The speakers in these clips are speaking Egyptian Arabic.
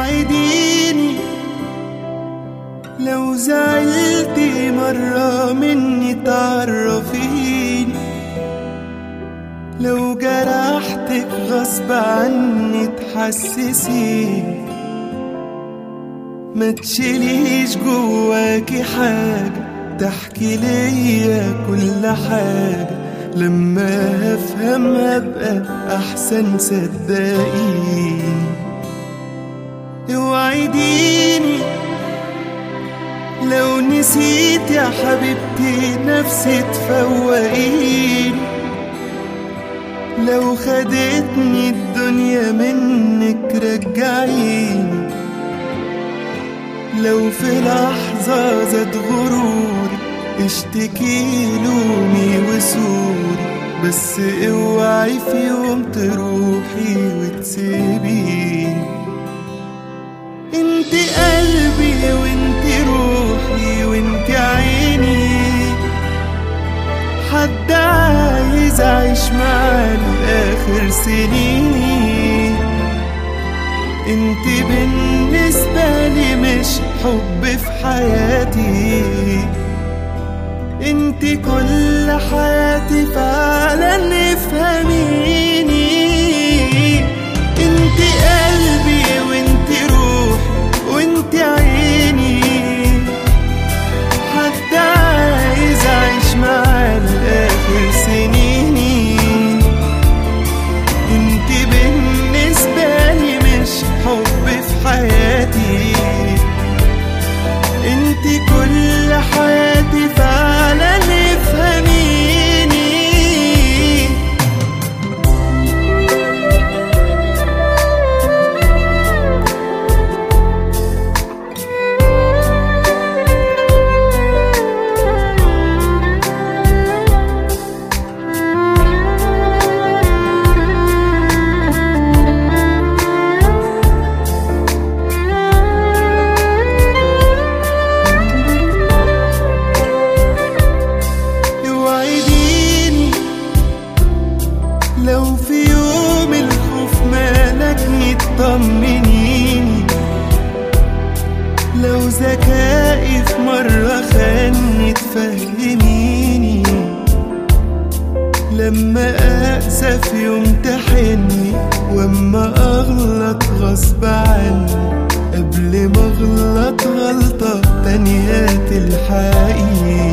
اوعديني لو زعلتي مرة مني تعرفيني لو جرحتك غصب عني تحسسيني ما تشيليش جواكي حاجة تحكي ليا كل حاجة لما افهم ابقى احسن صدقيني اوعديني لو نسيت يا حبيبتي نفسي تفوقيني لو خدتني الدنيا منك رجعيني لو في لحظة زاد غروري اشتكي لومي وسوري بس اوعي في يوم تروحي وتسيبيني انت قلبي وانت روحي وانت عيني حد عايز اعيش معاه لاخر سنيني انت بالنسبة لي مش حب في حياتي انت كل حياتي فعلا افهميني انت قلبي وانت روحي وانت عيني حد عايز اعيش معاه لاخر سنيني انت بالنسبة لي مش حب في حياتي انت كل حياتي فعلا افهميني اوعديني لو في يوم الخوف مالكني تطمنيني لو ذكائي في مرة خاني تفهميني لما أقسى في يوم تحني واما أغلط غصب عني قبل ما أغلط غلطة تانية تلحقيني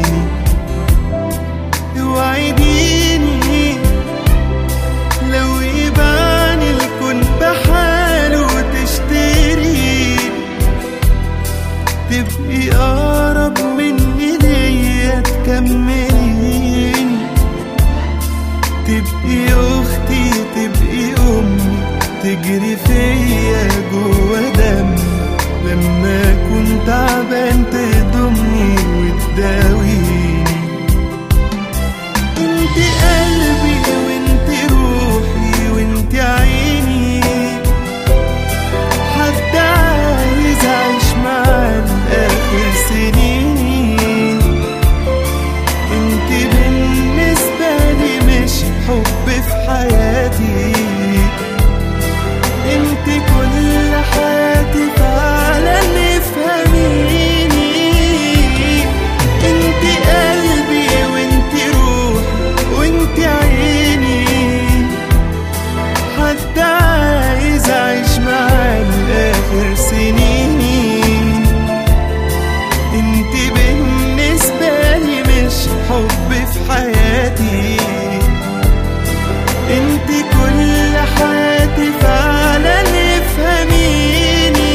اوعديني لو يبان الكون بحاله تشتري تبقي أقرب مني ليا تكمليني تبقي أختي تبقي أمي تجري فيا جوا دمي لما أكون تعبان تضمني وتداويني انت قلبي وانت روحي وانت عيني حد عايز اعيش معاه لاخر سنيني انت بالنسبة لي مش حب في حياتي انت كل حياتي فعلا افهميني انت قلبي وانت روحي وانت عيني حد عايز اعيش معاه لاخر سنيني انت بالنسبة لي مش حب في حياتي انت كل حياتي فعلا افهميني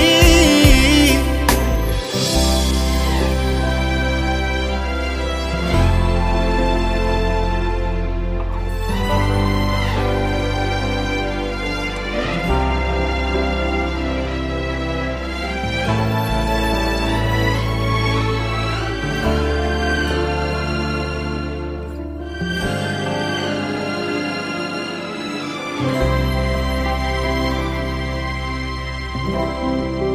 thank you